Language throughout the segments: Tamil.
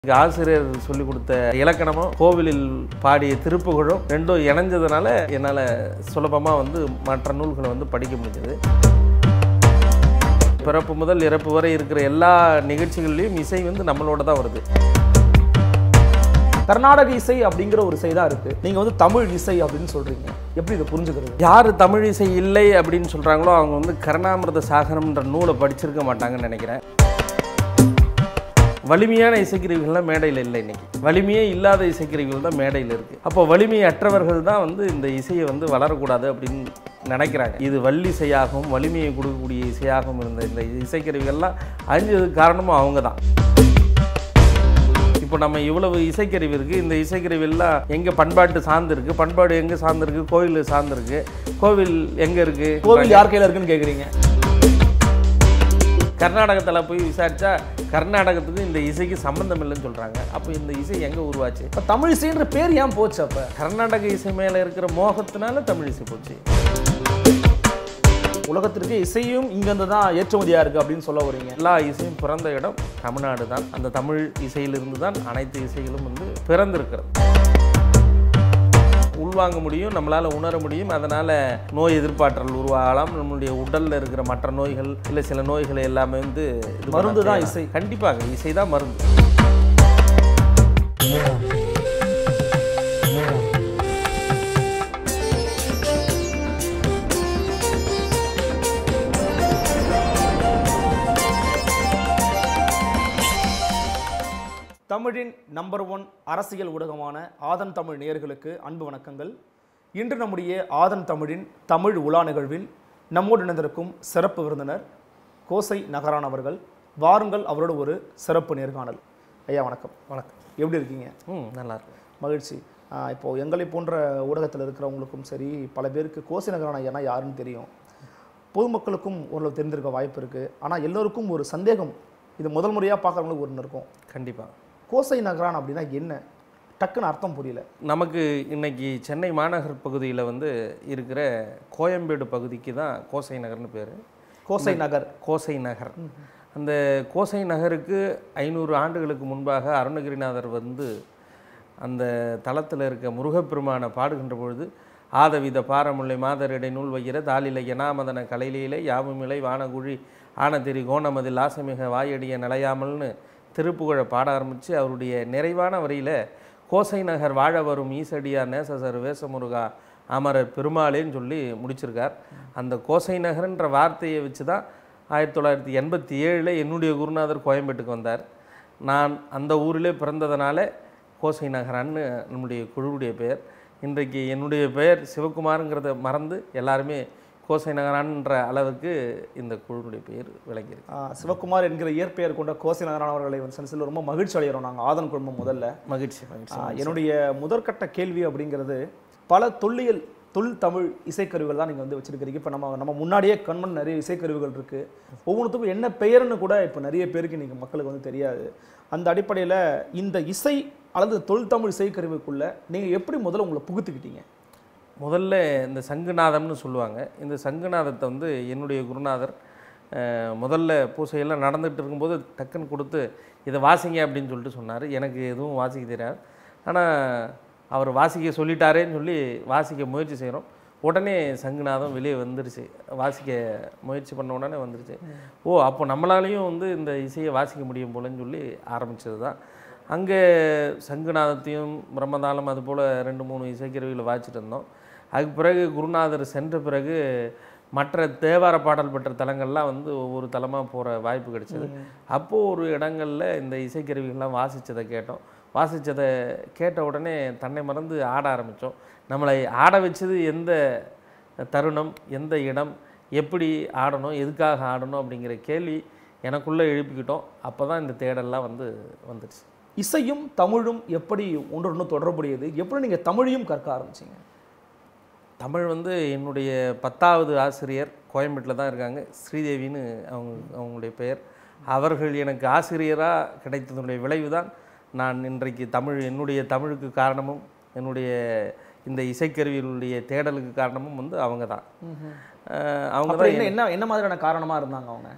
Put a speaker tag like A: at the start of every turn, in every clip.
A: இங்க ஆசிரியர் சொல்லி கொடுத்த இலக்கணமும் கோவிலில் பாடிய திருப்புகழும் ரெண்டும் இணைஞ்சதுனால என்னால் சுலபமாக வந்து மற்ற நூல்களை வந்து படிக்க முடிஞ்சது பிறப்பு முதல் இறப்பு வரை இருக்கிற எல்லா நிகழ்ச்சிகள்லையும் இசை வந்து நம்மளோட தான் வருது
B: கர்நாடக இசை அப்படிங்கிற ஒரு இசை தான் இருக்கு நீங்க வந்து தமிழ் இசை அப்படின்னு சொல்றீங்க எப்படி இதை புரிஞ்சுக்கிறது
A: யார் தமிழ் இசை இல்லை அப்படின்னு சொல்கிறாங்களோ அவங்க வந்து கருணாமிரத சாகரம்ன்ற நூலை படிச்சிருக்க மாட்டாங்கன்னு நினைக்கிறேன் வலிமையான இசைக்கருவிகள்லாம் மேடையில் இல்லை இன்னைக்கு வலிமையே இல்லாத இசைக்கருவிகள் தான் மேடையில் இருக்குது அப்போ வலிமை அற்றவர்கள் தான் வந்து இந்த இசையை வந்து வளரக்கூடாது அப்படின்னு நினைக்கிறாங்க இது வள்ளிசையாகவும் வலிமையை கொடுக்கக்கூடிய இசையாகவும் இருந்த இந்த இசைக்கருவிகள்லாம் அழிஞ்சதுக்கு காரணமும் அவங்க தான் இப்போ நம்ம இவ்வளவு இசைக்கருவி இருக்குது இந்த இசைக்கருவி எல்லாம் எங்கே பண்பாட்டு சார்ந்திருக்கு பண்பாடு எங்கே சார்ந்திருக்கு கோவில் சார்ந்திருக்கு கோவில் எங்கே இருக்குது
B: கோவில் யார் கையில இருக்குன்னு கேக்குறீங்க
A: கர்நாடகத்தில் போய் விசாரிச்சா கர்நாடகத்துக்கு இந்த இசைக்கு சம்மந்தம் இல்லைன்னு சொல்கிறாங்க அப்போ இந்த இசை எங்கே உருவாச்சு
B: இப்ப தமிழ் இசைன்ற பேர் ஏன் போச்சு அப்ப
A: கர்நாடக இசை மேலே இருக்கிற மோகத்தினால தமிழ் இசை போச்சு
B: உலகத்திற்கு இசையும் இங்கிருந்து தான் ஏற்றுமதியா இருக்கு அப்படின்னு சொல்ல வரீங்க
A: எல்லா இசையும் பிறந்த இடம் தமிழ்நாடு தான் அந்த தமிழ் இசையிலிருந்து தான் அனைத்து இசைகளும் வந்து பிறந்திருக்கிறது உள்வாங்க முடியும் நம்மளால் உணர முடியும் அதனால் நோய் எதிர்ப்பாற்றல் உருவாகலாம் நம்மளுடைய உடலில் இருக்கிற மற்ற நோய்கள் இல்லை சில நோய்களை எல்லாமே வந்து இது
B: மருந்து தான்
A: பண்ண-
B: இசை.
A: கண்டிப்பாக இசை தான் மருந்து
B: தமிழின் நம்பர் ஒன் அரசியல் ஊடகமான ஆதன் தமிழ் நேயர்களுக்கு அன்பு வணக்கங்கள் இன்று நம்முடைய ஆதன் தமிழின் தமிழ் உலா நிகழ்வில் நம்மோடு இணைந்திருக்கும் சிறப்பு விருந்தினர் கோசை நகரான் அவர்கள் வாருங்கள் அவரோட ஒரு சிறப்பு நேர்காணல் ஐயா வணக்கம்
A: வணக்கம்
B: எப்படி இருக்கீங்க
A: ம் நல்லா இருக்கும்
B: மகிழ்ச்சி ஆஹ் இப்போ எங்களை போன்ற ஊடகத்தில் இருக்கிறவங்களுக்கும் சரி பல பேருக்கு கோசை நகரான ஐயானா யாருன்னு தெரியும் பொதுமக்களுக்கும் ஓரளவு தெரிந்திருக்க வாய்ப்பு இருக்குது ஆனால் எல்லோருக்கும் ஒரு சந்தேகம் இது முதல் முறையாக பார்க்குறவங்களுக்கு ஒன்று இருக்கும்
A: கண்டிப்பாக
B: கோசை நகரான் அப்படின்னா என்ன டக்குன்னு அர்த்தம் புரியல
A: நமக்கு இன்னைக்கு சென்னை மாநகர் பகுதியில் வந்து இருக்கிற கோயம்பேடு பகுதிக்கு தான் கோசை நகர்னு பேர்
B: கோசை நகர்
A: கோசை நகர் அந்த கோசை நகருக்கு ஐநூறு ஆண்டுகளுக்கு முன்பாக அருணகிரிநாதர் வந்து அந்த தளத்தில் இருக்க முருகப்பெருமானை பாடுகின்ற பொழுது ஆதவித பாரமுல்லை மாதர் இடைநூல் வைகிற தாளிலை எனாமதன கலையிலே யாவுமிலை வானகுழி ஆனதிரி கோணமதில் ஆசமிக வாயடிய நிலையாமல்னு திருப்புகழை பாட ஆரம்பித்து அவருடைய நிறைவான வரியில் கோசை நகர் வாழ வரும் ஈசடியார் நேசசர் வேசமுருகா அமரர் பெருமாளேன்னு சொல்லி முடிச்சிருக்கார் அந்த கோசை நகர்ன்ற வார்த்தையை வச்சு தான் ஆயிரத்தி தொள்ளாயிரத்தி எண்பத்தி ஏழில் என்னுடைய குருநாதர் கோயம்பேட்டுக்கு வந்தார் நான் அந்த ஊரிலே பிறந்ததனால கோசை நகரான்னு நம்முடைய குழுவுடைய பெயர் இன்றைக்கு என்னுடைய பெயர் சிவகுமாருங்கிறத மறந்து எல்லாருமே கோசை நகரான்ற அளவுக்கு இந்த குழுவுடைய பெயர் விளங்கியிருக்கு
B: ஆஹ் சிவகுமார் என்கிற இயற்பெயர் கொண்ட கோசை நகரான் அவர்களை வந்து சந்திச்சதில் ரொம்ப மகிழ்ச்சி அடைகிறோம் நாங்கள் ஆதன் குடும்பம் முதல்ல
A: மகிழ்ச்சி மகிழ்ச்சி
B: ஆஹ் என்னுடைய முதற்கட்ட கேள்வி அப்படிங்கிறது பல தொல்லியல் தொல் தமிழ் இசைக்கருவிகள் தான் நீங்கள் வந்து வச்சிருக்கிறீங்க இப்போ நம்ம நம்ம முன்னாடியே கண்மண் நிறைய இசைக்கருவிகள் இருக்குது ஒவ்வொன்றுத்துக்கும் என்ன பெயர்னு கூட இப்போ நிறைய பேருக்கு நீங்கள் மக்களுக்கு வந்து தெரியாது அந்த அடிப்படையில் இந்த இசை அல்லது தொல் தமிழ் இசைக்கருவிக்குள்ளே நீங்கள் எப்படி முதல்ல உங்களை புகுத்துக்கிட்டீங்க
A: முதல்ல இந்த சங்குநாதம்னு சொல்லுவாங்க இந்த சங்குநாதத்தை வந்து என்னுடைய குருநாதர் அஹ், முதல்ல பூசையெல்லாம் நடந்துகிட்டு இருக்கும்போது டக்குன்னு கொடுத்து இதை வாசிங்க அப்படின்னு சொல்லிட்டு சொன்னார் எனக்கு எதுவும் வாசிக்க தெரியாது ஆனால் அவர் வாசிக்க சொல்லிட்டாரேன்னு சொல்லி வாசிக்க முயற்சி செய்கிறோம் உடனே சங்குநாதம் வெளியே வந்துருச்சு வாசிக்க முயற்சி பண்ண உடனே வந்துருச்சு ஓ அப்போ நம்மளாலையும் வந்து இந்த இசையை வாசிக்க முடியும் போலன்னு சொல்லி ஆரம்பிச்சது தான் அங்கே சங்குநாதத்தையும் பிரம்மதாளம் அது போல் ரெண்டு மூணு இசைக்கருவிகளை வாசிச்சுட்டு இருந்தோம் அதுக்கு பிறகு குருநாதர் சென்ற பிறகு மற்ற தேவார பாடல் பெற்ற தலங்கள்லாம் வந்து ஒவ்வொரு தலமாக போகிற வாய்ப்பு கிடைச்சது அப்போது ஒரு இடங்களில் இந்த இசைக்கருவிகள்லாம் வாசித்ததை கேட்டோம் வாசித்ததை கேட்ட உடனே தன்னை மறந்து ஆட ஆரம்பித்தோம் நம்மளை ஆட வச்சது எந்த தருணம் எந்த இடம் எப்படி ஆடணும் எதுக்காக ஆடணும் அப்படிங்கிற கேள்வி எனக்குள்ளே எழுப்பிக்கிட்டோம் அப்போ தான் இந்த தேடல்லாம் வந்து வந்துடுச்சு
B: இசையும் தமிழும் எப்படி ஒன்றொன்று தொடர்புடையது எப்படி நீங்கள் தமிழையும் கற்க ஆரம்பிச்சீங்க
A: தமிழ் வந்து என்னுடைய பத்தாவது ஆசிரியர் கோயம்பேட்டில் தான் இருக்காங்க ஸ்ரீதேவின்னு அவங்க அவங்களுடைய பெயர் அவர்கள் எனக்கு ஆசிரியராக கிடைத்ததனுடைய விளைவு தான் நான் இன்றைக்கு தமிழ் என்னுடைய தமிழுக்கு காரணமும் என்னுடைய இந்த இசைக்கருவிகளுடைய தேடலுக்கு காரணமும் வந்து அவங்க தான் அஹ் அவங்க
B: அப்புறம்
A: தான்
B: என்ன என்ன என்ன மாதிரியான காரணமாக இருந்தாங்க அவங்க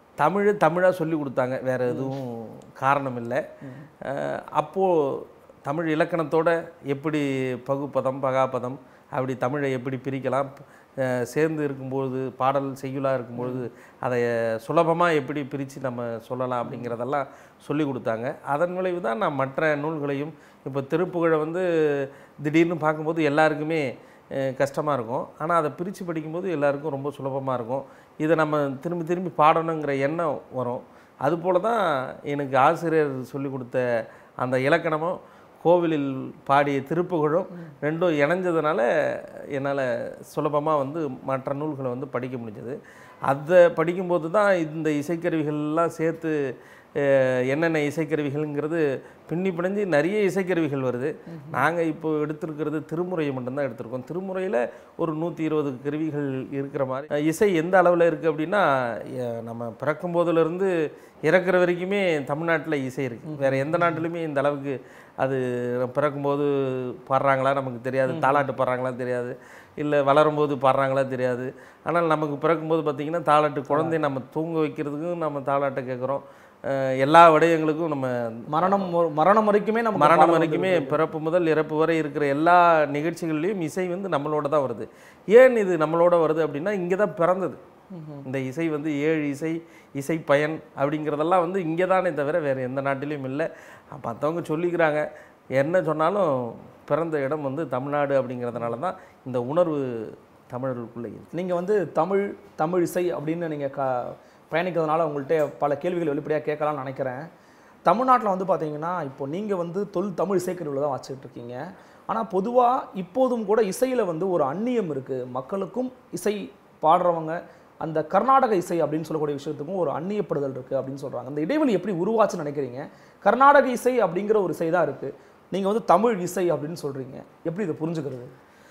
A: தமிழ் தமிழாக சொல்லி கொடுத்தாங்க வேறு எதுவும் காரணம் இல்லை அஹ் அப்போது தமிழ் இலக்கணத்தோட எப்படி பகுப்பதம் பகாபதம் அப்படி தமிழை எப்படி பிரிக்கலாம் அஹ் சேர்ந்து இருக்கும்பொழுது பாடல் செய்யுளாக இருக்கும்பொழுது அதை சுலபமாக எப்படி பிரித்து நம்ம சொல்லலாம் அப்படிங்கிறதெல்லாம் சொல்லி கொடுத்தாங்க அதன் விளைவு தான் நான் மற்ற நூல்களையும் இப்போ திருப்புகழை வந்து திடீர்னு பார்க்கும்போது எல்லாருக்குமே கஷ்டமாக இருக்கும் ஆனால் அதை பிரித்து படிக்கும்போது எல்லாருக்கும் ரொம்ப சுலபமாக இருக்கும் இதை நம்ம திரும்பி திரும்பி பாடணுங்கிற எண்ணம் வரும் அதுபோல தான் எனக்கு ஆசிரியர் சொல்லி கொடுத்த அந்த இலக்கணமும் கோவிலில் பாடிய திருப்புகழும் ரெண்டும் இணைஞ்சதுனால என்னால் சுலபமாக வந்து மற்ற நூல்களை வந்து படிக்க முடிஞ்சது அதை படிக்கும்போது தான் இந்த இசைக்கருவிகள்லாம் சேர்த்து அஹ், என்னென்ன இசைக்கருவிகள்ங்கிறது பின்னி பிணைஞ்சு நிறைய இசைக்கருவிகள் வருது நாங்கள் இப்போ எடுத்திருக்கிறது திருமுறையை மட்டும்தான் எடுத்திருக்கோம் திருமுறையில் ஒரு நூற்றி இருபது கருவிகள் இருக்கிற மாதிரி அஹ், இசை எந்த அளவில் இருக்குது அப்படின்னா அஹ், நம்ம பிறக்கும் போதிலிருந்து இறக்குற வரைக்குமே தமிழ்நாட்டில் இசை இருக்குது வேறு எந்த நாட்டிலுமே இந்த அளவுக்கு அது பிறக்கும்போது பாடுறாங்களா நமக்கு தெரியாது தாலாட்டு பாடுறாங்களா தெரியாது இல்லை வளரும்போது பாடுறாங்களா தெரியாது ஆனால் நமக்கு பிறக்கும்போது பார்த்திங்கன்னா தாலாட்டு குழந்தைய நம்ம தூங்க வைக்கிறதுக்கும் நம்ம தாலாட்டை கேட்குறோம் எல்லா விடயங்களுக்கும் நம்ம
B: மரணம் ஒரு- மரணம் வரைக்குமே நம்ம
A: மரணம் வரைக்குமே பிறப்பு முதல் இறப்பு வரை இருக்கிற எல்லா நிகழ்ச்சிகள்லையும் இசை வந்து நம்மளோட தான் வருது ஏன் இது நம்மளோட வருது அப்படின்னா இங்கே தான் பிறந்தது இந்த இசை வந்து ஏழு இசை இசை பயன் அப்படிங்கிறதெல்லாம் வந்து இங்கே தானே தவிர வேறு எந்த நாட்டிலையும் இல்லை மற்றவங்க சொல்லிக்கிறாங்க என்ன சொன்னாலும் பிறந்த இடம் வந்து தமிழ்நாடு அப்படிங்கிறதுனால தான் இந்த உணர்வு தமிழர்களுக்குள்ளே இருக்கு
B: நீங்கள் வந்து தமிழ் தமிழ் இசை அப்படின்னு நீங்கள் க பயணிக்கிறதுனால உங்கள்கிட்ட பல கேள்விகள் வெளிப்படையாக கேட்கலாம்னு நினைக்கிறேன் தமிழ்நாட்டில் வந்து பார்த்தீங்கன்னா இப்போ நீங்கள் வந்து தொல் தமிழ் இசைக்கருவியில் தான் வச்சுட்டு இருக்கீங்க ஆனால் பொதுவாக இப்போதும் கூட இசையில் வந்து ஒரு அந்நியம் இருக்குது மக்களுக்கும் இசை பாடுறவங்க அந்த கர்நாடக இசை அப்படின்னு சொல்லக்கூடிய விஷயத்துக்கும் ஒரு அந்நியப்படுதல் இருக்குது அப்படின்னு சொல்கிறாங்க அந்த இடைவெளி எப்படி உருவாச்சுன்னு நினைக்கிறீங்க கர்நாடக இசை அப்படிங்கிற ஒரு இசை தான் இருக்குது நீங்கள் வந்து தமிழ் இசை அப்படின்னு சொல்கிறீங்க எப்படி இதை புரிஞ்சுக்கிறது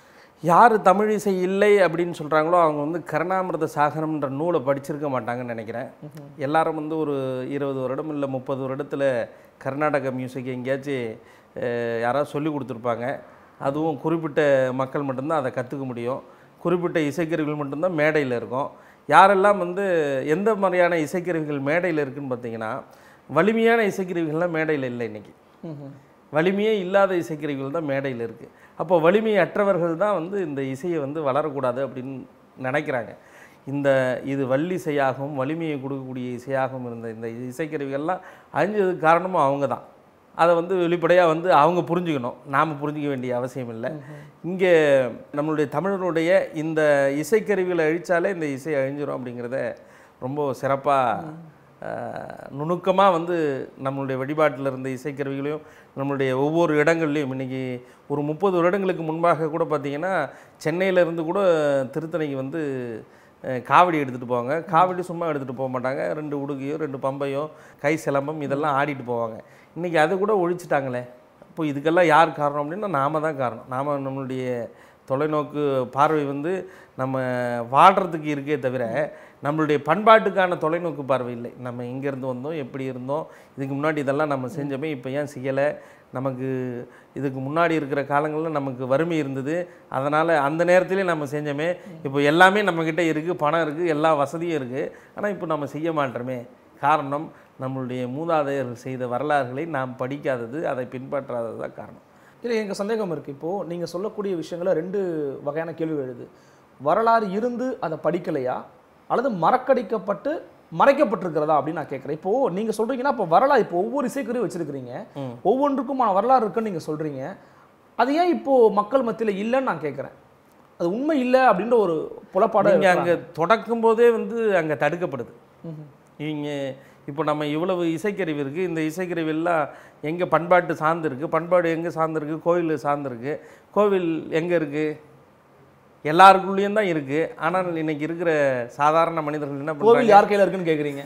A: யார் தமிழ் இசை இல்லை அப்படின்னு சொல்கிறாங்களோ அவங்க வந்து கருணாமிர்த சாகரம்ன்ற நூலை படிச்சிருக்க மாட்டாங்கன்னு நினைக்கிறேன் எல்லாரும் வந்து ஒரு இருபது வருடம் இல்லை முப்பது வருடத்தில் கர்நாடக மியூசிக் எங்கேயாச்சும் அஹ், யாராவது சொல்லி கொடுத்துருப்பாங்க அதுவும் குறிப்பிட்ட மக்கள் மட்டும்தான் அதை கற்றுக்க முடியும் குறிப்பிட்ட இசைக்கருவிகள் மட்டும்தான் மேடையில் இருக்கும் யாரெல்லாம் வந்து எந்த மாதிரியான இசைக்கருவிகள் மேடையில் இருக்குன்னு பார்த்தீங்கன்னா வலிமையான இசைக்கருவிகள்லாம் மேடையில் இல்லை இன்றைக்கி வலிமையே இல்லாத இசைக்கருவிகள் தான் மேடையில் இருக்குது அப்போ வலிமை அற்றவர்கள் தான் வந்து இந்த இசையை வந்து வளரக்கூடாது அப்படின்னு நினைக்கிறாங்க இந்த இது வள்ளிசையாகவும் வலிமையை கொடுக்கக்கூடிய இசையாகவும் இருந்த இந்த இசைக்கருவிகள்லாம் அழிஞ்சதுக்கு காரணமும் அவங்க தான் அதை வந்து வெளிப்படையாக வந்து அவங்க புரிஞ்சுக்கணும் நாம் புரிஞ்சிக்க வேண்டிய அவசியம் இல்லை இங்கே நம்மளுடைய தமிழனுடைய இந்த இசைக்கருவிகளை அழித்தாலே இந்த இசை அழிஞ்சிரும் அப்படிங்கிறத ரொம்ப சிறப்பாக நுணுக்கமாக வந்து நம்மளுடைய வழிபாட்டில் இருந்த இசைக்கருவிகளையும் நம்மளுடைய ஒவ்வொரு இடங்கள்லையும் இன்றைக்கி ஒரு முப்பது வருடங்களுக்கு முன்பாக கூட பார்த்திங்கன்னா சென்னையில இருந்து கூட திருத்தணிக்கு வந்து அஹ், காவடி எடுத்துகிட்டு போவாங்க காவடி சும்மா எடுத்துகிட்டு போக மாட்டாங்க ரெண்டு உடுகையோ ரெண்டு பம்பையோ கை சிலம்பம் இதெல்லாம் ஆடிட்டு போவாங்க இன்றைக்கி அது கூட ஒழிச்சிட்டாங்களே இப்போ இதுக்கெல்லாம் யார் காரணம் அப்படின்னா நாம தான் காரணம் நாம் நம்மளுடைய தொலைநோக்கு பார்வை வந்து நம்ம வாழ்கிறதுக்கு இருக்கே தவிர நம்மளுடைய பண்பாட்டுக்கான தொலைநோக்கு பார்வை இல்லை நம்ம எங்கேருந்து வந்தோம் எப்படி இருந்தோம் இதுக்கு முன்னாடி இதெல்லாம் நம்ம செஞ்சோமே இப்போ ஏன் செய்யலை நமக்கு இதுக்கு முன்னாடி இருக்கிற காலங்களில் நமக்கு வறுமை இருந்தது அதனால் அந்த நேரத்திலே நம்ம செஞ்சோமே இப்போ எல்லாமே நம்மக்கிட்ட இருக்குது பணம் இருக்குது எல்லா வசதியும் இருக்குது ஆனால் இப்போ நம்ம செய்ய மாட்டோமே காரணம் நம்மளுடைய மூதாதையர்கள் செய்த வரலாறுகளை நாம் படிக்காதது அதை பின்பற்றாதது தான் காரணம்
B: இல்லை எனக்கு சந்தேகம் இருக்குது இப்போது நீங்கள் சொல்லக்கூடிய விஷயங்கள ரெண்டு வகையான கேள்வி எழுது வரலாறு இருந்து அதை படிக்கலையா அல்லது மறக்கடிக்கப்பட்டு மறைக்கப்பட்டிருக்கிறதா அப்படின்னு நான் கேட்குறேன் இப்போது நீங்கள் சொல்கிறீங்கன்னா இப்போ வரலாறு இப்போ ஒவ்வொரு இசைக்கருவி வச்சுருக்கிறீங்க
A: ம்.
B: ஒவ்வொன்றுக்குமான வரலாறு இருக்குன்னு நீங்கள் சொல்கிறீங்க அது ஏன் இப்போது மக்கள் மத்தியில் இல்லைன்னு நான் கேட்குறேன் அது உண்மை இல்லை அப்படின்ற ஒரு புலப்பாடு
A: இங்கே அங்கே தொடக்கும் போதே வந்து அங்கே தடுக்கப்படுது இவங்க இப்போ நம்ம இவ்வளவு இசைக்கருவி இருக்குது இந்த இசைக்கருவி எல்லாம் எங்கே பண்பாட்டு சார்ந்திருக்கு பண்பாடு எங்கே சார்ந்திருக்கு கோவில் சார்ந்திருக்கு கோவில் எங்கே இருக்குது எல்லாருக்குள்ளேயும் தான் இருக்குது ஆனால் இன்னைக்கு இருக்கிற சாதாரண மனிதர்கள் என்ன பண்ணுறாங்க
B: கோவில் யார் கையில் இருக்குன்னு கேட்குறீங்க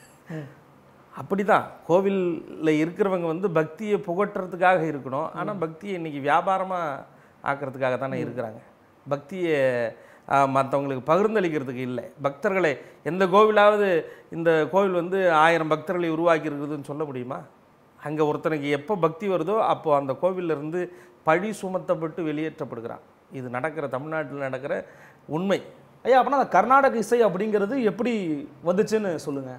A: அப்படி தான் கோவிலில் இருக்கிறவங்க வந்து பக்தியை புகட்டுறதுக்காக இருக்கணும் ஆனால் பக்தியை இன்னைக்கு வியாபாரமாக ஆக்கிறதுக்காக தானே இருக்கிறாங்க பக்தியை மற்றவங்களுக்கு பகிர்ந்தளிக்கிறதுக்கு இல்லை பக்தர்களை எந்த கோவிலாவது இந்த கோவில் வந்து ஆயிரம் பக்தர்களை உருவாக்கி இருக்குதுன்னு சொல்ல முடியுமா அங்கே ஒருத்தனுக்கு எப்போ பக்தி வருதோ அப்போ அந்த கோவில்ல இருந்து பழி சுமத்தப்பட்டு வெளியேற்றப்படுகிறான் இது நடக்கிற தமிழ்நாட்டில் நடக்கிற உண்மை
B: ஐயா அப்படின்னா அந்த கர்நாடக இசை அப்படிங்கிறது எப்படி வந்துச்சுன்னு சொல்லுங்கள்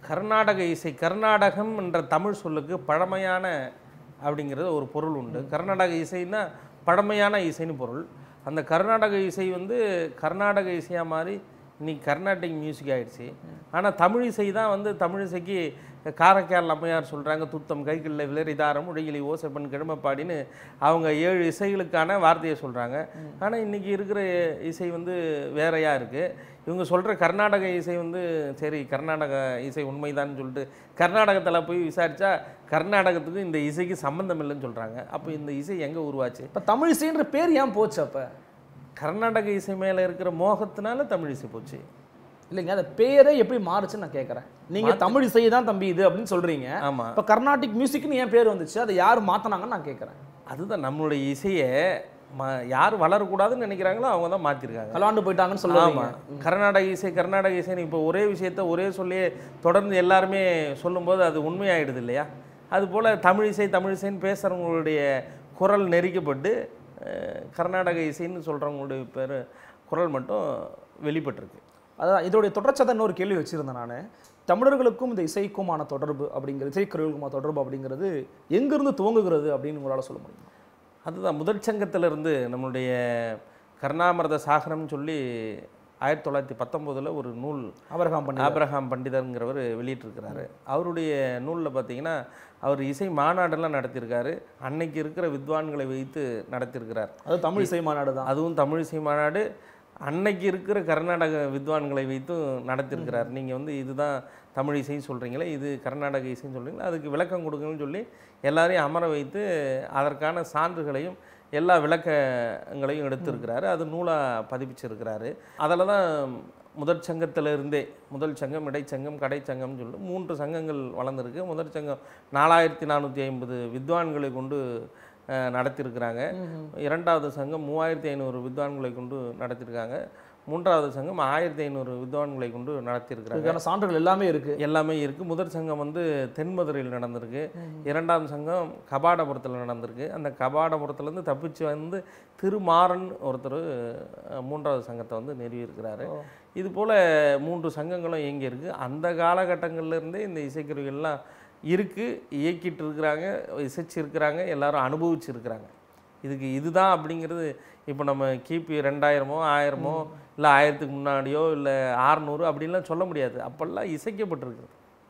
A: கர்நாடக இசை கர்நாடகம் என்ற தமிழ் சொல்லுக்கு பழமையான அப்படிங்கிறது ஒரு பொருள் உண்டு கர்நாடக இசைன்னா பழமையான இசைன்னு பொருள் அந்த கர்நாடக இசை வந்து கர்நாடக இசையாக மாறி இன்னைக்கு கர்நாடிக் மியூசிக் ஆயிடுச்சு ஆனால் தமிழ் இசை தான் வந்து தமிழ் இசைக்கு காரைக்கால் அம்மையார் சொல்கிறாங்க துத்தம் கைகளில் விலரிதாரம் உடையிலி ஓசைப்பன் கிழமப்பாடின்னு அவங்க ஏழு இசைகளுக்கான வார்த்தையை சொல்கிறாங்க ஆனால் இன்றைக்கி இருக்கிற இசை வந்து வேறையாக இருக்குது இவங்க சொல்கிற கர்நாடக இசை வந்து சரி கர்நாடக இசை உண்மைதான்னு சொல்லிட்டு கர்நாடகத்தில் போய் விசாரித்தா கர்நாடகத்துக்கு இந்த இசைக்கு சம்மந்தம் இல்லைன்னு சொல்கிறாங்க அப்போ இந்த இசை எங்கே உருவாச்சு
B: இப்போ தமிழ் இசைன்ற பேர் ஏன் போச்சு அப்போ
A: கர்நாடக இசை மேலே இருக்கிற மோகத்தினால தமிழ் இசை போச்சு
B: இல்லைங்க அந்த பேரே எப்படி மாறுச்சுன்னு நான் கேட்குறேன் நீங்கள் தமிழ் இசை தான் தம்பி இது அப்படின்னு சொல்கிறீங்க
A: ஆமாம்
B: இப்போ கர்நாடிக் மியூசிக்னு ஏன் பேர் வந்துச்சு அதை யார் மாற்றினாங்கன்னு நான் கேட்குறேன்
A: அதுதான் நம்மளுடைய இசையை ம யார் வளரக்கூடாதுன்னு நினைக்கிறாங்களோ அவங்க தான் மாற்றிருக்காங்க
B: கலாண்டு போயிட்டாங்கன்னு சொல்லுவாங்க
A: ஆமாம் கர்நாடக இசை கர்நாடக இசைன்னு இப்போ ஒரே விஷயத்த ஒரே சொல்லியே தொடர்ந்து எல்லாருமே சொல்லும்போது அது உண்மையாயிடுது இல்லையா அதுபோல் தமிழ் இசை தமிழ் இசைன்னு பேசுகிறவங்களுடைய குரல் நெரிக்கப்பட்டு அஹ், கர்நாடக இசைன்னு சொல்கிறவங்களுடைய பேர் குரல் மட்டும் வெளிப்பட்டிருக்கு
B: அதான் இதோடைய தொடர்ச்சதை இன்னொரு கேள்வி வச்சுருந்தேன் நான் தமிழர்களுக்கும் இந்த இசைக்குமான தொடர்பு அப்படிங்கிறது இசைக்கருவிகளுக்குமான தொடர்பு அப்படிங்கிறது எங்கிருந்து துவங்குகிறது அப்படின்னு உங்களால் சொல்ல முடியும்
A: அதுதான் முதற் சங்கத்திலிருந்து நம்மளுடைய கர்ணாமிரத சாகரம்னு சொல்லி ஆயிரத்தி தொள்ளாயிரத்தி பத்தொம்போதில் ஒரு நூல்
B: அபரகாம் பண்ணி
A: ஆபிரகாம் பண்டிதருங்கிறவர் வெளியிட்டிருக்கிறாரு அவருடைய நூலில் பார்த்தீங்கன்னா அவர் இசை மாநாடெல்லாம் நடத்தியிருக்காரு அன்னைக்கு இருக்கிற வித்வான்களை வைத்து நடத்தியிருக்கிறார்
B: அது தமிழ் இசை மாநாடு தான்
A: அதுவும் தமிழ் இசை மாநாடு அன்னைக்கு இருக்கிற கர்நாடக வித்வான்களை வைத்தும் நடத்தியிருக்கிறார் நீங்கள் வந்து இதுதான் தமிழ் இசைன்னு சொல்கிறீங்களே இது கர்நாடக இசைன்னு சொல்கிறீங்களா அதுக்கு விளக்கம் கொடுங்கன்னு சொல்லி எல்லாரையும் அமர வைத்து அதற்கான சான்றுகளையும் எல்லா விளக்கங்களையும் எடுத்திருக்கிறாரு அது நூலாக பதிப்பிச்சிருக்கிறாரு அதில் தான் முதற் சங்கத்துல இருந்தே முதல் சங்கம் இடைச்சங்கம் கடைச்சங்கம்னு சொல்லி மூன்று சங்கங்கள் வளர்ந்துருக்கு முதற் சங்கம் நாலாயிரத்தி நானூற்றி ஐம்பது வித்வான்களை கொண்டு அஹ், நடத்தியிருக்கிறாங்க இரண்டாவது சங்கம் மூவாயிரத்தி ஐநூறு வித்வான்களை கொண்டு நடத்தியிருக்காங்க மூன்றாவது சங்கம் ஆயிரத்தி ஐநூறு வித்வான்களை கொண்டு நடத்தியிருக்கிறாங்க
B: இதுக்கான சான்றுகள் எல்லாமே இருக்கு
A: எல்லாமே இருக்குது முதற் சங்கம் வந்து தென்மதுரையில் நடந்திருக்கு இரண்டாம் சங்கம் கபாடபுரத்தில் நடந்திருக்கு அந்த கபாடபுரத்துலேருந்து தப்பிச்சு வந்து திருமாறன் ஒருத்தர் அஹ், மூன்றாவது சங்கத்தை வந்து நிறுவியிருக்கிறாரு
B: ஓ.
A: இது போல் மூன்று சங்கங்களும் இயங்கி இருக்கு அந்த காலகட்டங்கள்ல இருந்தே இந்த இசைக்கருவிகள்லாம் இருக்குது இயக்கிட்டு இருக்கிறாங்க இசைச்சு இருக்கிறாங்க எல்லாரும் அனுபவிச்சிருக்கிறாங்க இதுக்கு இதுதான் அப்படிங்கிறது இப்போ நம்ம கிபி ரெண்டாயிரமோ ஆயிரமோ இல்லை ஆயிரத்துக்கு முன்னாடியோ இல்லை ஆறுநூறு அப்படின்லாம் சொல்ல முடியாது அப்போல்லாம் இசைக்கப்பட்டிருக்குது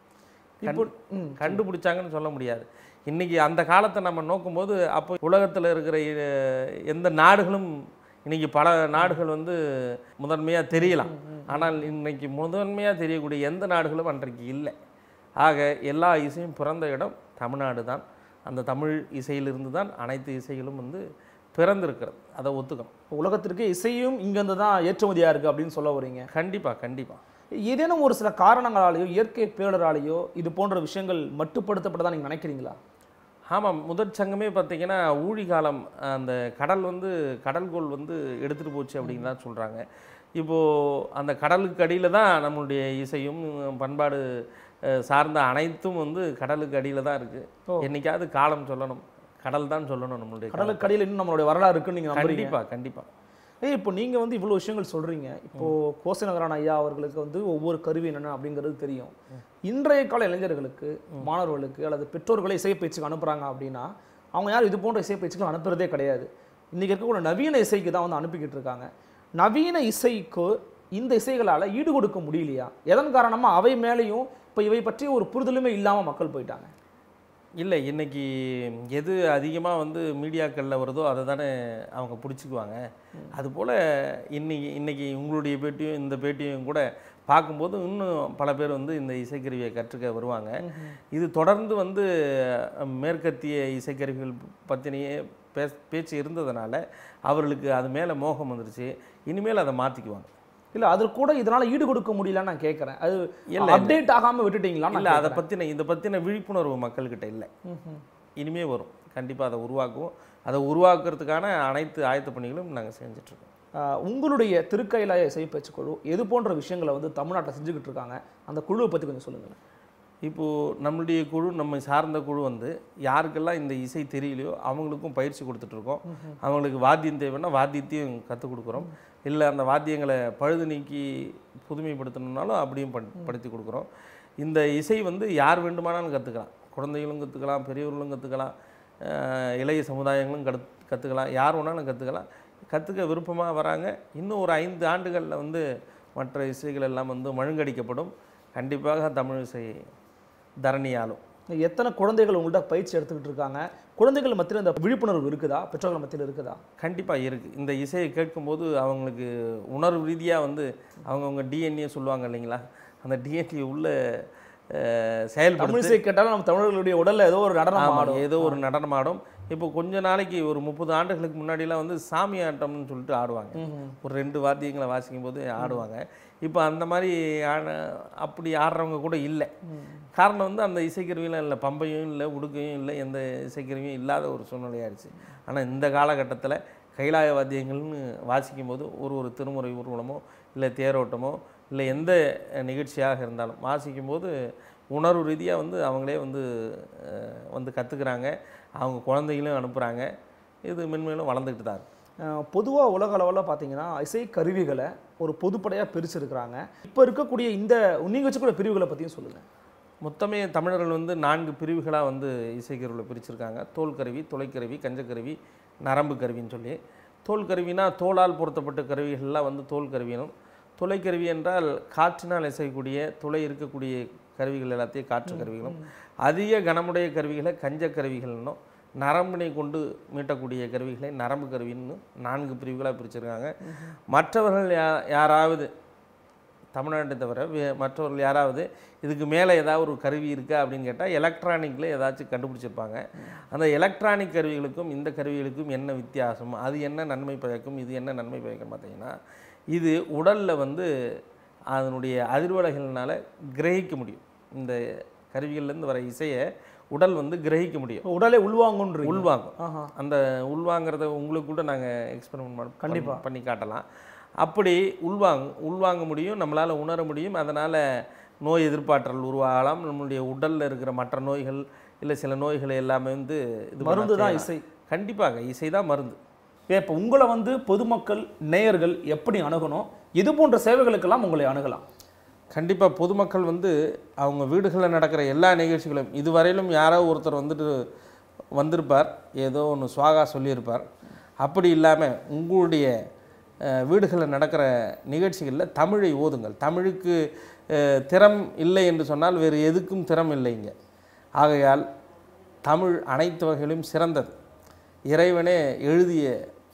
B: இப்போ ம்
A: கண்டுபிடிச்சாங்கன்னு சொல்ல முடியாது இன்னைக்கு அந்த காலத்தை நம்ம நோக்கும்போது அப்போ உலகத்தில் இருக்கிற அஹ், எந்த நாடுகளும் இன்னைக்கு பல நாடுகள் வந்து முதன்மையாக தெரியலாம் ஆனால் இன்னைக்கு முதன்மையாக தெரியக்கூடிய எந்த நாடுகளும் அன்றைக்கு இல்லை ஆக எல்லா இசையும் பிறந்த இடம் தமிழ்நாடு தான் அந்த தமிழ் இசையிலிருந்து தான் அனைத்து இசைகளும் வந்து பிறந்திருக்கிறது அதை ஒத்துக்கணும்
B: இப்போ உலகத்திற்கு இசையும் இங்கேருந்து தான் ஏற்றுமதியா இருக்கு அப்படின்னு சொல்ல வரீங்க
A: கண்டிப்பாக கண்டிப்பாக
B: ஏதேனும் ஒரு சில காரணங்களாலேயோ இயற்கை பேரிடராலேயோ இது போன்ற விஷயங்கள் மட்டுப்படுத்தப்பட்டதா நீங்க நினைக்கிறீங்களா
A: ஆமாம் முதற் சங்கமே பார்த்தீங்கன்னா ஊழி காலம் அந்த கடல் வந்து கடல்கோள் வந்து எடுத்துகிட்டு போச்சு அப்படின்னு தான் சொல்கிறாங்க இப்போது அந்த கடலுக்கு அடியில் தான் நம்மளுடைய இசையும் பண்பாடு அஹ், சார்ந்த அனைத்தும் வந்து கடலுக்கு அடியில் தான்
B: ஓ.
A: இருக்குது என்னைக்காவது காலம் சொல்லணும் கடல் தான் சொல்லணும் நம்மளுடைய காலம்.
B: கடலுக்கு அடியில் இன்னும் நம்மளுடைய வரலாறு இருக்குன்னு நீங்க நம்புறீங்க
A: கண்டிப்பாக கண்டிப்பாக
B: ஏய் இப்போ நீங்க வந்து இவ்வளவு விஷயங்கள் சொல்றீங்க இப்போ கோசை நகரான ஐயா அவர்களுக்கு வந்து ஒவ்வொரு கருவி என்னென்ன அப்படிங்கிறது தெரியும் இன்றைய கால இளைஞர்களுக்கு மாணவர்களுக்கு அல்லது பெற்றோர்களை இசை பயிற்சிக்கு அனுப்புறாங்க அப்படின்னா அவங்க யாரும் இது போன்ற இசை பயிற்சிக்கு அனுப்புறதே கிடையாது இன்னைக்கு இருக்கக்கூடிய நவீன இசைக்கு தான் வந்து அனுப்பிக்கிட்டு இருக்காங்க நவீன இசைக்கு இந்த இசைகளால ஈடு கொடுக்க முடியலையா எதன் காரணமா அவை மேலேயும் இப்போ இவை பற்றி ஒரு புரிதலுமே இல்லாம மக்கள் போயிட்டாங்க
A: இல்லை இன்னைக்கு எது அதிகமாக வந்து மீடியாக்களில் வருதோ அதை தானே அவங்க பிடிச்சிக்குவாங்க அதுபோல் இன்னைக்கு இன்னைக்கு உங்களுடைய பேட்டியும் இந்த பேட்டியும் கூட பார்க்கும்போது இன்னும் பல பேர் வந்து இந்த இசைக்கருவியை கற்றுக்க வருவாங்க இது தொடர்ந்து வந்து அஹ், மேற்கத்திய இசைக்கருவிகள் பற்றினையே பே பேச்சு இருந்ததுனால அவர்களுக்கு அது மேலே மோகம் வந்துருச்சு இனிமேல் அதை மாற்றிக்குவாங்க
B: இல்ல அது கூட இதனால ஈடு கொடுக்க முடியலன்னு நான் கேட்கறேன் அது
A: இல்ல.
B: அப்டேட் ஆகாம விட்டுட்டீங்களா
A: இல்லை அதை பற்றின இதை பற்றின விழிப்புணர்வு மக்கள்கிட்ட இல்லை இனிமே வரும் கண்டிப்பாக அதை உருவாக்குவோம் அதை உருவாக்குறதுக்கான அனைத்து ஆயத்த பணிகளும் நாங்கள் செஞ்சிட்ருக்கோம்
B: ஆஹ் உங்களுடைய திருக்கைலாய இசை பயிற்சி குழு எது போன்ற விஷயங்களை வந்து தமிழ்நாட்டில் செஞ்சுக்கிட்டு இருக்காங்க அந்த குழுவை பற்றி கொஞ்சம் சொல்லுங்கள்
A: இப்போது நம்மளுடைய குழு நம்ம சார்ந்த குழு வந்து யாருக்கெல்லாம் இந்த இசை தெரியலையோ அவங்களுக்கும் பயிற்சி கொடுத்துட்ருக்கோம் அவங்களுக்கு வாத்தியம் தேவைன்னா வாத்தியத்தையும் கற்றுக் கொடுக்குறோம் இல்லை அந்த வாத்தியங்களை பழுது நீக்கி புதுமைப்படுத்தணுன்னாலும் அப்படியும் பண் படுத்தி கொடுக்குறோம் இந்த இசை வந்து யார் வேண்டுமானாலும் கற்றுக்கலாம் குழந்தைகளும் கற்றுக்கலாம் பெரியவர்களும் கற்றுக்கலாம் இளைய சமுதாயங்களும் கற்று கற்றுக்கலாம் யார் வேணாலும் கற்றுக்கலாம் கற்றுக்க விருப்பமாக வராங்க இன்னும் ஒரு ஐந்து ஆண்டுகளில் வந்து மற்ற இசைகள் எல்லாம் வந்து மழுங்கடிக்கப்படும் கண்டிப்பாக தமிழ் இசை தரணியாலும்
B: எத்தனை குழந்தைகள் உங்கள்கிட்ட பயிற்சி எடுத்துக்கிட்டு இருக்காங்க குழந்தைகள் மத்தியில் இந்த விழிப்புணர்வு இருக்குதா பெற்றோர்கள் மத்தியில் இருக்குதா
A: கண்டிப்பாக இருக்குது இந்த இசையை கேட்கும்போது அவங்களுக்கு உணர்வு ரீதியாக வந்து அவங்கவுங்க டிஎன்ஏ சொல்லுவாங்க இல்லைங்களா அந்த டிஎன்ஏ உள்ள அஹ், செயல்படுத்து
B: தமிழ் இசை கேட்டாலும் நம்ம தமிழர்களுடைய உடல்ல ஏதோ ஒரு நடனம்
A: ஆமாம்,
B: ஆடும்
A: ஏதோ ஒரு நடனம் ஆடும் இப்போ கொஞ்ச நாளைக்கு ஒரு முப்பது ஆண்டுகளுக்கு முன்னாடிலாம் வந்து சாமி ஆட்டம்னு சொல்லிட்டு ஆடுவாங்க
B: ம்ஹும்.
A: ஒரு ரெண்டு வாத்தியங்களை வாசிக்கும் போது ஆடுவாங்க இப்போ அந்த மாதிரி ஆட அப்படி ஆடுறவங்க கூட இல்லை காரணம் வந்து அந்த இசைக்கருவிலாம் இல்லை பம்பையும் இல்லை உடுக்கையும் இல்லை எந்த இசைக்கருவியும் இல்லாத ஒரு சூழ்நிலையாயிருச்சு ஆனால் இந்த காலகட்டத்தில் கைலாய வாத்தியங்கள்னு வாசிக்கும் போது ஒரு ஒரு திருமுறை ஊர்வலமோ இல்லை தேரோட்டமோ இல்லை எந்த நிகழ்ச்சியாக இருந்தாலும் வாசிக்கும் போது உணர்வு ரீதியாக வந்து அவங்களே வந்து அஹ், வந்து கற்றுக்குறாங்க அவங்க குழந்தைகளும் அனுப்புகிறாங்க இது மென்மேலும் வளர்ந்துக்கிட்டு தான் இருக்கு
B: பொதுவாக உலக அளவில் பார்த்தீங்கன்னா இசை கருவிகளை ஒரு பொதுப்படையாக பிரிச்சிருக்கிறாங்க இப்போ இருக்கக்கூடிய இந்த நீங்கள் வச்சுக்கூட பிரிவுகளை பற்றியும் சொல்லுங்கள்
A: மொத்தமே தமிழர்கள் வந்து நான்கு பிரிவுகளாக வந்து இசைக்கருவியில் பிரிச்சிருக்காங்க தோல் கருவி துளைக்கருவி கஞ்சக்கருவி நரம்பு கருவின்னு சொல்லி தோல் கருவினா தோலால் பொருத்தப்பட்ட கருவிகள்லாம் வந்து தோல் கருவினும் துளைக்கருவி என்றால் காற்றினால் இசைக்கக்கூடிய துளை இருக்கக்கூடிய கருவிகள் எல்லாத்தையும் காற்று கருவிகளும் அதிக கனமுடைய கருவிகளை கஞ்ச கருவிகள்னும் நரம்பினை கொண்டு மீட்டக்கூடிய கருவிகளை நரம்பு கருவின்னு நான்கு பிரிவுகளாக பிரிச்சிருக்காங்க மற்றவர்கள் யா யாராவது தமிழ்நாட்டை தவிர வே- மற்றவர்கள் யாராவது இதுக்கு மேலே ஏதாவது ஒரு கருவி இருக்கா அப்படின்னு கேட்டால் எலக்ட்ரானிக்கில் ஏதாச்சும் கண்டுபிடிச்சிருப்பாங்க அந்த எலக்ட்ரானிக் கருவிகளுக்கும் இந்த கருவிகளுக்கும் என்ன வித்தியாசம் அது என்ன நன்மை பயக்கும் இது என்ன நன்மை பயக்கும் பார்த்தீங்கன்னா இது உடலில் வந்து அதனுடைய அதிர்வலைகள்னால கிரகிக்க முடியும் இந்த கருவிகள்லேருந்து வர இசையை உடல் வந்து கிரகிக்க முடியும்
B: உடலே உள்வாங்குன்றீங்க
A: உள்வாங்கும்
B: ஆஹா
A: அந்த உள்வாங்கிறத உங்களுக்கு கூட நாங்கள் எக்ஸ்பெரிமெண்ட் பண்ணி
B: கண்டிப்பா.
A: பண்ணி காட்டலாம் அப்படி உள்வாங் உள்வாங்க முடியும் நம்மளால் உணர முடியும் அதனால் நோய் எதிர்ப்பாற்றல் உருவாகலாம் நம்மளுடைய உடலில் இருக்கிற மற்ற நோய்கள் இல்லை சில நோய்களை எல்லாமே வந்து இது பண்ண
B: மருந்து தான்
A: செய்யலாம்.
B: இசை
A: கண்டிப்பாக இசை தான் மருந்து
B: இப்போ உங்களை வந்து பொதுமக்கள் நேயர்கள் எப்படி அணுகணும் இது போன்ற சேவைகளுக்கெல்லாம் உங்களை அணுகலாம்
A: கண்டிப்பாக பொதுமக்கள் வந்து அவங்க வீடுகளில் நடக்கிற எல்லா நிகழ்ச்சிகளும் இதுவரையிலும் யாரோ ஒருத்தர் வந்துட்டு வந்திருப்பார் ஏதோ ஒன்று சுவாகா சொல்லியிருப்பார் அப்படி இல்லாமல் உங்களுடைய அஹ், வீடுகளில் நடக்கிற நிகழ்ச்சிகளில் தமிழை ஓதுங்கள் தமிழுக்கு அஹ், திறம் இல்லை என்று சொன்னால் வேறு எதுக்கும் திறம் இல்லைங்க ஆகையால் தமிழ் அனைத்து வகையிலும் சிறந்தது இறைவனே எழுதிய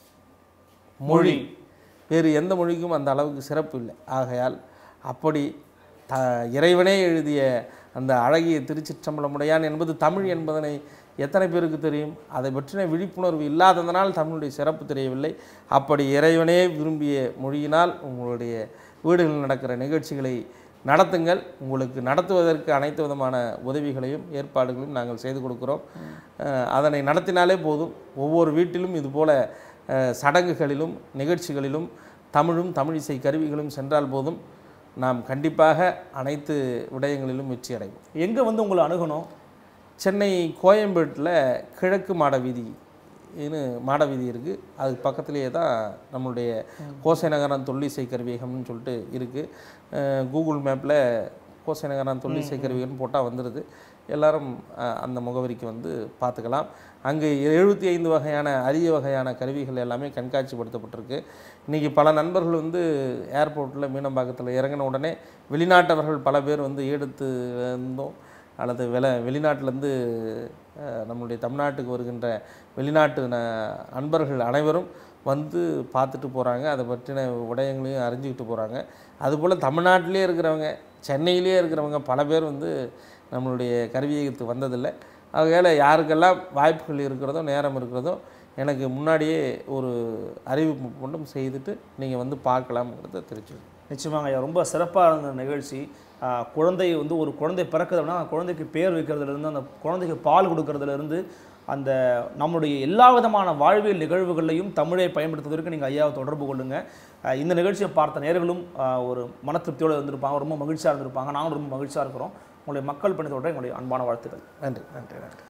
A: மொழி வேறு எந்த மொழிக்கும் அந்த அளவுக்கு சிறப்பு இல்லை ஆகையால் அப்படி த இறைவனே எழுதிய அந்த அழகிய திருச்சிற்றம்பலமுடையான் என்பது தமிழ் என்பதனை எத்தனை பேருக்கு தெரியும் அதை பற்றின விழிப்புணர்வு இல்லாததனால் தமிழுடைய சிறப்பு தெரியவில்லை அப்படி இறைவனே விரும்பிய மொழியினால் உங்களுடைய வீடுகளில் நடக்கிற நிகழ்ச்சிகளை நடத்துங்கள் உங்களுக்கு நடத்துவதற்கு அனைத்து விதமான உதவிகளையும் ஏற்பாடுகளையும் நாங்கள் செய்து கொடுக்கிறோம் அஹ், அதனை நடத்தினாலே போதும் ஒவ்வொரு வீட்டிலும் இதுபோல அஹ், சடங்குகளிலும் நிகழ்ச்சிகளிலும் தமிழும் தமிழிசை கருவிகளும் சென்றால் போதும் நாம் கண்டிப்பாக அனைத்து விடயங்களிலும் வெற்றி அடைவோம்
B: எங்கே வந்து உங்களை அணுகணும்
A: சென்னை கோயம்பேட்டில் கிழக்கு மாட வீதி ன்னு மாட வீதி இருக்குது அதுக்கு பக்கத்துலேயே தான் நம்மளுடைய கோசை நகரம் தொல்லிசை கருவியகம்னு சொல்லிட்டு இருக்குது கூகுள் மேப்பில் கோசை நகரம் தொல்லிசை கருவிகள்னு போட்டால் வந்துடுது எல்லாரும் அஹ், அந்த முகவரிக்கு வந்து பார்த்துக்கலாம் அங்கு எழுபத்தி ஐந்து வகையான அரிய வகையான கருவிகள் எல்லாமே கண்காட்சிப்படுத்தப்பட்டிருக்கு இன்றைக்கி பல நண்பர்கள் வந்து ஏர்போர்ட்டில் மீனம்பாக்கத்தில் இறங்கின உடனே வெளிநாட்டவர்கள் பல பேர் வந்து ஈழத்து இருந்தும் அல்லது வெளி வெளிநாட்டிலேருந்து நம்மளுடைய தமிழ்நாட்டுக்கு வருகின்ற வெளிநாட்டு ந அன்பர்கள் அனைவரும் வந்து பார்த்துட்டு போகிறாங்க அதை பற்றின விடயங்களையும் அறிஞ்சிக்கிட்டு போகிறாங்க அதுபோல் தமிழ்நாட்டிலே இருக்கிறவங்க சென்னையிலே இருக்கிறவங்க பல பேர் வந்து நம்மளுடைய கருவியகத்துக்கு வந்ததில்லை ஆகையால் யாருக்கெல்லாம் வாய்ப்புகள் இருக்கிறதோ நேரம் இருக்கிறதோ எனக்கு முன்னாடியே ஒரு அறிவிப்பு மட்டும் செய்துட்டு நீங்கள் வந்து பார்க்கலாம்ங்கிறத தெரிஞ்சு
B: நிச்சயமாங்க ஐயா ரொம்ப சிறப்பாக இருந்த நிகழ்ச்சி ஆஹ், குழந்தை வந்து ஒரு குழந்தை பிறக்குதுன்னா அந்த குழந்தைக்கு பேர் வைக்கிறதுலேருந்து அந்த குழந்தைக்கு பால் கொடுக்கறதுலேருந்து அந்த நம்மளுடைய எல்லா விதமான வாழ்வியல் நிகழ்வுகளையும் தமிழை பயன்படுத்துவதற்கு நீங்கள் ஐயாவை தொடர்பு கொள்ளுங்கள் ஆஹ், இந்த நிகழ்ச்சியை பார்த்த நேர்களும் ஆஹ், ஒரு மன திருப்தியோடு இருந்திருப்பாங்க ரொம்ப மகிழ்ச்சியாக இருந்திருப்பாங்க நாங்களும் ரொம்ப மகிழ்ச்சியாக இருக்கிறோம் உங்களுடைய மக்கள் பணித்தோட எங்களுடைய அன்பான வாழ்த்துக்கள்
A: நன்றி நன்றி நன்றி